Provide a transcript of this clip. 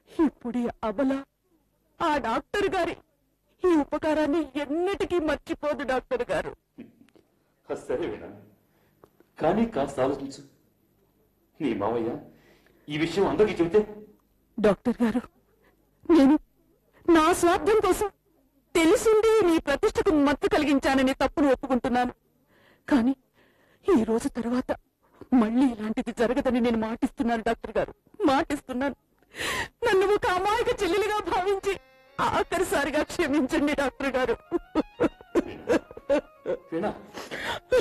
ఇప్పుడు ఈ అబల ఆ డాక్టర్ గారి ఈ ఉపకారాన్ని ఎన్నటికీ మర్చిపోదు డాక్టర్ గారు సరే వీణా కానీ కాస్త ఆలోచించు నీ మావయ్య ఈ విషయం అందరికీ చెబితే డాక్టర్ గారు నేను నా స్వార్థం కోసం తెలిసింది నీ ప్రతిష్టకు మత్తు కలిగించానని తప్పును ఒప్పుకుంటున్నాను కానీ ఈ రోజు తర్వాత మళ్ళీ ఇలాంటిది జరగదని నేను మాటిస్తున్నాను డాక్టర్ గారు మాటిస్తున్నాను నన్ను ఒక అమాయక చెల్లెలిగా భావించి ఆఖరిసారిగా క్షమించండి డాక్టర్ గారు వీణా